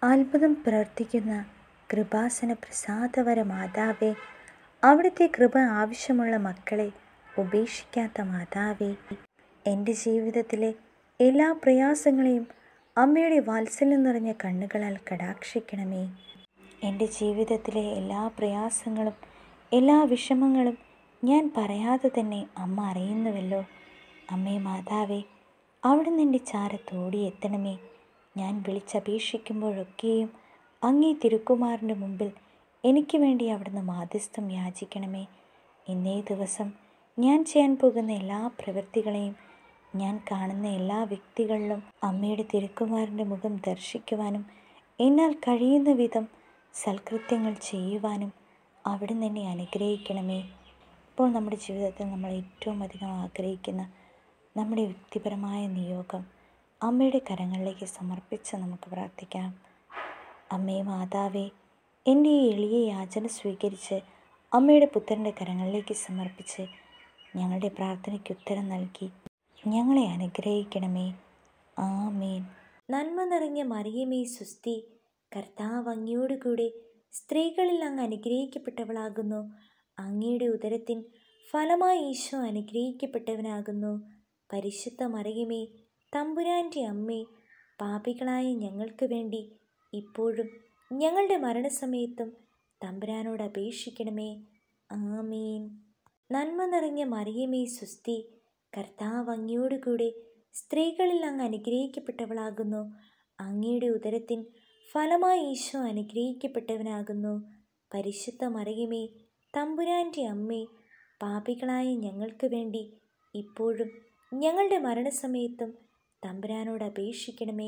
അത്ഭുതം പ്രവർത്തിക്കുന്ന കൃപാസന പ്രസാദവര മാതാവേ അവിടുത്തെ കൃപ ആവശ്യമുള്ള മക്കളെ ഉപേക്ഷിക്കാത്ത മാതാവേ എൻ്റെ ജീവിതത്തിലെ എല്ലാ പ്രയാസങ്ങളെയും അമ്മയുടെ വാത്സല്യം നിറഞ്ഞ കണ്ണുകളാൽ കടാക്ഷിക്കണമേ എൻ്റെ ജീവിതത്തിലെ എല്ലാ പ്രയാസങ്ങളും എല്ലാ വിഷമങ്ങളും ഞാൻ പറയാതെ തന്നെ അമ്മ അറിയുന്നുവല്ലോ അമ്മേ മാതാവേ അവിടുന്ന് എൻ്റെ ചാരത്തോടി എത്തണമേ ഞാൻ വിളിച്ചപേക്ഷിക്കുമ്പോഴൊക്കെയും അങ്ങേ തിരുക്കുമാറിൻ്റെ മുമ്പിൽ എനിക്ക് വേണ്ടി അവിടുന്ന് മാധ്യസ്ഥം യാചിക്കണമേ ഇന്നേ ദിവസം ഞാൻ ചെയ്യാൻ പോകുന്ന എല്ലാ പ്രവൃത്തികളെയും ഞാൻ കാണുന്ന എല്ലാ വ്യക്തികളിലും അമ്മയുടെ തിരുക്കുമാറിൻ്റെ മുഖം ദർശിക്കുവാനും എന്നാൽ കഴിയുന്ന വിധം സൽകൃത്യങ്ങൾ ചെയ്യുവാനും അവിടുന്ന് എന്നെ അനുഗ്രഹിക്കണമേ ഇപ്പോൾ നമ്മുടെ ജീവിതത്തിൽ നമ്മൾ ഏറ്റവും അധികം ആഗ്രഹിക്കുന്ന നമ്മുടെ വ്യക്തിപരമായ നിയോഗം അമ്മയുടെ കരങ്ങളിലേക്ക് സമർപ്പിച്ച് നമുക്ക് പ്രാർത്ഥിക്കാം അമ്മേ മാതാവേ എൻ്റെ ഈ എളിയ യാചന സ്വീകരിച്ച് അമ്മയുടെ പുത്രൻ്റെ കരങ്ങളിലേക്ക് സമർപ്പിച്ച് ഞങ്ങളുടെ പ്രാർത്ഥനയ്ക്ക് ഉത്തരം നൽകി ഞങ്ങളെ അനുഗ്രഹിക്കണമേ ആമേൻ നന്മ നിറഞ്ഞ മറിയമേ സുസ്തി കർത്താവ് അങ്ങയോടുകൂടെ സ്ത്രീകളിൽ അങ്ങ് അനുഗ്രഹിക്കപ്പെട്ടവളാകുന്നു അങ്ങയുടെ ഉദരത്തിൻ ഫലമായി ഈശോ അനുഗ്രഹിക്കപ്പെട്ടവനാകുന്നു പരിശുദ്ധ മറിയമേ തമ്പുരാൻ്റെ അമ്മേ പാപികളായ ഞങ്ങൾക്ക് വേണ്ടി ഇപ്പോഴും ഞങ്ങളുടെ മരണസമയത്തും തമ്പുരാനോട് അപേക്ഷിക്കണമേ ആമീൻ നന്മ നിറഞ്ഞ മറിയമേ സുസ്തി കർത്താവ് അങ്ങയോടുകൂടെ സ്ത്രീകളിൽ അങ്ങ് അനുഗ്രഹിക്കപ്പെട്ടവളാകുന്നു അങ്ങയുടെ ഉദരത്തിൻ ഫലമായി ഈശോ അനുഗ്രഹിക്കപ്പെട്ടവനാകുന്നു പരിശുദ്ധ മറിയമേ തമ്പുരാൻ്റെ അമ്മേ പാപികളായ ഞങ്ങൾക്ക് വേണ്ടി ഇപ്പോഴും ഞങ്ങളുടെ മരണസമയത്തും തമ്പുരാനോട് അപേക്ഷിക്കണമേ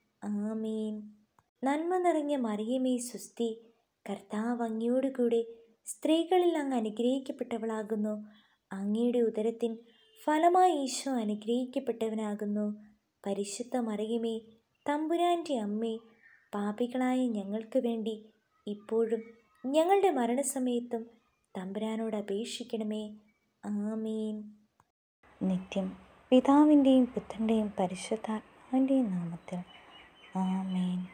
ആമീൻ നന്മ നിറഞ്ഞ മറിയമേ സുസ്തി കർത്താവ് അങ്ങയോടുകൂടെ സ്ത്രീകളിൽ അങ്ങ് അനുഗ്രഹിക്കപ്പെട്ടവളാകുന്നു അങ്ങയുടെ ഉദരത്തിൻ ഫലമായി ഈശോ അനുഗ്രഹിക്കപ്പെട്ടവനാകുന്നു പരിശുദ്ധ മറിയമേ തമ്പുരാൻ്റെ അമ്മേ പാപികളായ ഞങ്ങൾക്ക് വേണ്ടി ഇപ്പോഴും ഞങ്ങളുടെ മരണസമയത്തും തമ്പുരാനോട് അപേക്ഷിക്കണമേ ആമീൻ നിത്യം പിതാവിൻ്റെയും പുത്രൻ്റെയും പരിശുദ്ധാത്മാവിൻ്റെയും നാമത്തിൽ ആമേൻ